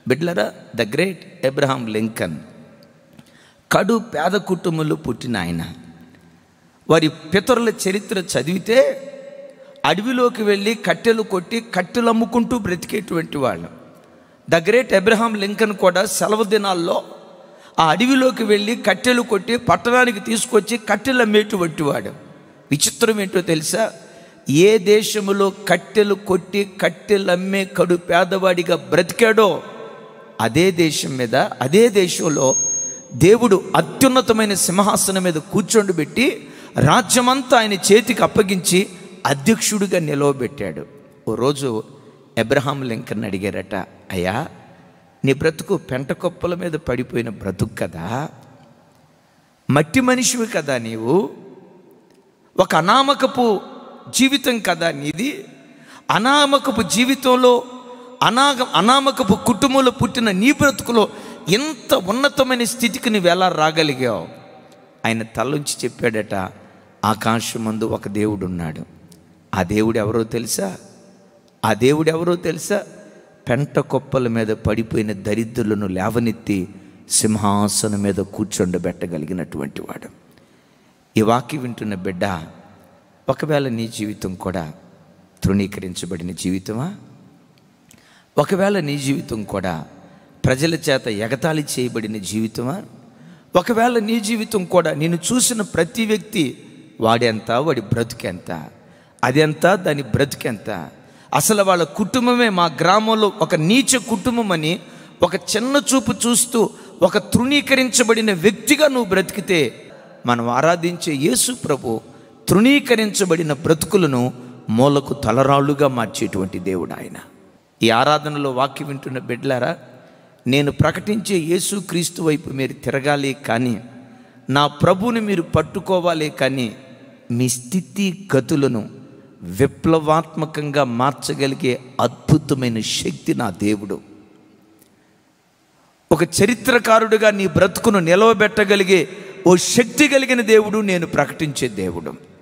బిడ్లరా the great Abraham Lincoln కడు పేద కుటుంబంలో పుట్టిన ఆయన వారి పితరుల చరిత్ర చదివితే అడవిలోకి వెళ్ళి కట్టెలు కొట్టి కట్టెలు అమ్ముకుంటూ బ్రతికేటువంటి వాళ్ళు ద గ్రేట్ అబ్రహాం లింకన్ కూడా సెలవు దినాల్లో ఆ అడవిలోకి వెళ్ళి కట్టెలు కొట్టి పట్టణానికి తీసుకొచ్చి కట్టెలు అమ్మేటువంటి వాడు విచిత్రం ఏంటో తెలుసా ఏ దేశములో కట్టెలు కొట్టి కట్టెలు అమ్మే కడు పేదవాడిగా బ్రతికాడో అదే దేశం మీద అదే దేశంలో దేవుడు అత్యున్నతమైన సింహాసనం మీద కూర్చోండి రాజ్యమంతా ఆయన చేతికి అప్పగించి అధ్యక్షుడిగా నిలవబెట్టాడు ఓ రోజు ఎబ్రహాం లింకన్ అడిగారట అయ్యా నీ బ్రతుకు పెంట కుప్పల మీద పడిపోయిన బ్రతుకు కదా మట్టి మనిషివి కదా నీవు ఒక అనామకపు జీవితం కదా నీది అనామకపు జీవితంలో అనాగ అనామకపు కుటుంబంలో పుట్టిన నీ బ్రతుకులో ఎంత ఉన్నతమైన స్థితికి నువ్వు ఎలా రాగలిగావు ఆయన తలంచి చెప్పాడట ఆకాశమందు ఒక దేవుడు ఉన్నాడు ఆ దేవుడు ఎవరో తెలుసా ఆ దేవుడు ఎవరో తెలుసా పెంట కొప్పల మీద పడిపోయిన దరిద్రులను లేవనెత్తి సింహాసనం మీద కూర్చొండబెట్టగలిగినటువంటి వాడు ఈ వాక్యం వింటున్న బిడ్డ ఒకవేళ నీ జీవితం కూడా తృణీకరించబడిన జీవితమా ఒకవేళ నీ జీవితం కూడా ప్రజల చేత ఎగతాళి చేయబడిన జీవితమా ఒకవేళ నీ జీవితం కూడా నేను చూసిన ప్రతి వ్యక్తి వాడెంత వాడి బ్రతుకెంత అదెంత దాని బ్రతుకెంత అసలు వాళ్ళ కుటుంబమే మా గ్రామంలో ఒక నీచ కుటుంబం అని ఒక చిన్న చూపు చూస్తూ ఒక తృణీకరించబడిన వ్యక్తిగా నువ్వు బ్రతికితే మనం ఆరాధించే యేసు ప్రభు తృణీకరించబడిన బ్రతుకులను మూలకు తలరాళ్ళుగా మార్చేటువంటి దేవుడు ఆయన ఈ ఆరాధనలో వాక్యం వింటున్న బిడ్డలారా నేను ప్రకటించే యేసు క్రీస్తు వైపు మీరు తిరగాలి కానీ నా ప్రభువుని మీరు పట్టుకోవాలి కానీ మీ స్థితి గతులను విప్లవాత్మకంగా మార్చగలిగే అద్భుతమైన శక్తి నా దేవుడు ఒక చరిత్రకారుడిగా నీ బ్రతుకును నిలవబెట్టగలిగే ఓ శక్తి కలిగిన దేవుడు నేను ప్రకటించే దేవుడు